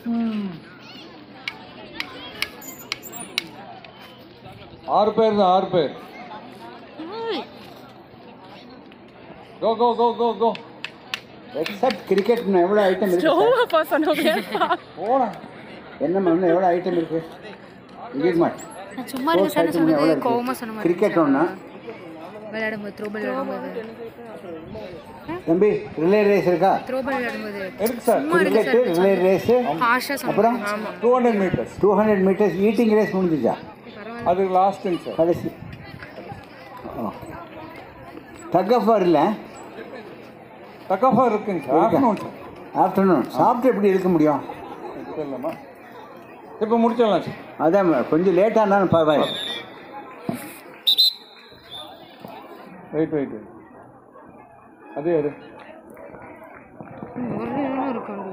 ஆறு பேர் தான் ஆறு பேர் கோ கோ கோ கோ கோ எக்ஸப்ட் கிரிக்கெட் எவ்வளோ ஐட்டம் இருக்கு ஸ்லோவாக பாஸ் பண்ண போடா என்ன இன்னும் எவ்வளோ ஐட்டம் இருக்கு கிரிக்கெட் நான் சும்மா இருக்க சார் எவ்வளோ சொன்னது கோவமா சொன்ன இருக்கு மாதிரி கிரிக்கெட் ஒன்றா விளையாடும்போது த்ரோ பால் விளையாடும்போது தம்பி ரிலே ரேஸ் இருக்கா த்ரோ பால் விளையாடும்போது இருக்கு சார் கிரிக்கெட்டு ரிலே ரேஸு ஹாஷா அப்புறம் two hundred metres two hundred metres eating race முடிஞ்சிச்சா அது லாஸ்ட்டுங்க சார் கடைசி ஓகே டக் ஆஃப் வார் இல்லை தக்கஃபா இருக்குங்க சார் ஆஃப்டர்நூன் சார் ஆஃப்டர்நூன் சாப்பிட்டு எப்படி இருக்க முடியும் இல்லைம்மா இப்போ முடிச்சிடலாம் சார் அதான் கொஞ்சம் லேட்டாக இருந்தாலும் பரவாயில்ல வெயிட் வெயிட் வெயிட் அதே அது முரளி இருக்கான்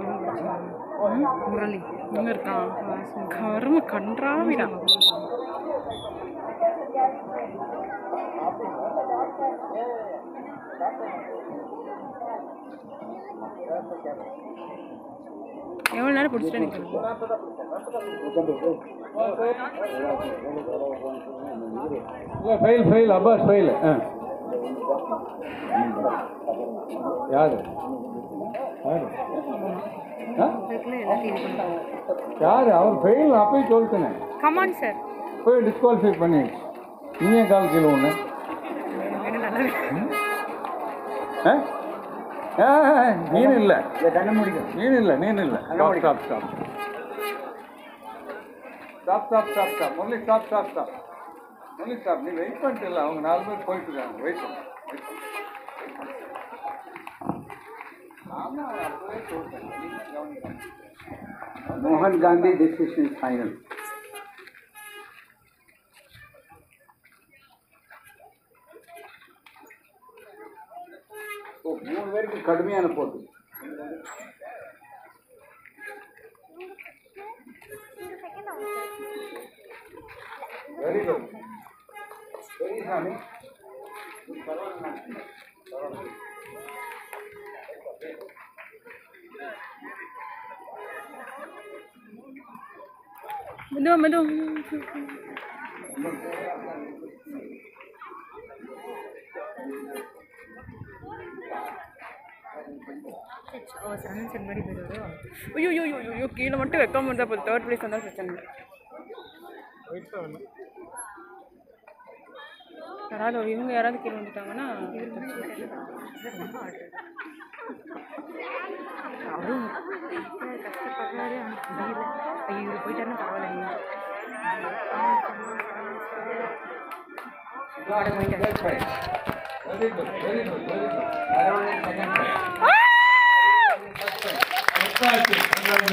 முரளி இங்கே இருக்கான் கரும கன்றாவிடா எவ்வளோ நேரம் பிடிச்சிட்டு நிற்கிறது இல்லை ஃபெயில் ஃபெயில் அப்பாஸ் ஃபெயில் ஆ யாரு யாரு ஆ அதுக்குள்ள எல்லாத்தையும் இது பண்ணுறாங்க யாரு அவர் ஃபெயில் அப்பயே சொல்லிட்டேனே கமான் சார் போய் டிஸ்குவாலிஃபை பண்ணிடுச்சு நீ ஏன் கால் கீழே ஒன்று ஆ ஆ, நீனு இல்லை கண்ண முடிக்கும் நீனு இல்லை நீனு இல்லை stop stop stop stop stop stop stop only stop stop stop only stop நீ வெயிட் பண்ணிட்டு இல்லை அவங்க நாலு பேர் போயிட்டு இருக்காங்க வெயிட் பண்ணு வெயிட் பண்ணு ஆமா அப்பவே சொல்லிட்டேன் நீங்க கவனிக்கணும் மோகன் காந்தி டிசிஷன் ஃபைனல் ஓ மூணு பேருக்கு கடுமையான போட்டு வெரி குட் சரி சாமி மெதுவா மெதுவா ஓ சரண் சார் முன்னாடி போயிடுவாரோ ஐயோ ஐயோ ஐயோ ஐயோ கீழே மட்டும் வைக்காம இருந்தால் போதும் தேர்ட் ப்ளேஸ் வந்தால் பிரச்சனை இல்லை யாராவது இவங்க யாராவது கீழே வந்துட்டாங்கன்னா அவரும் கஷ்டப்படுறாரு ஆனால் முடியல ஐயோ இவர் போயிட்டாருன்னு பரவாயில்ல very good very good very good அரவணை செகண்ட்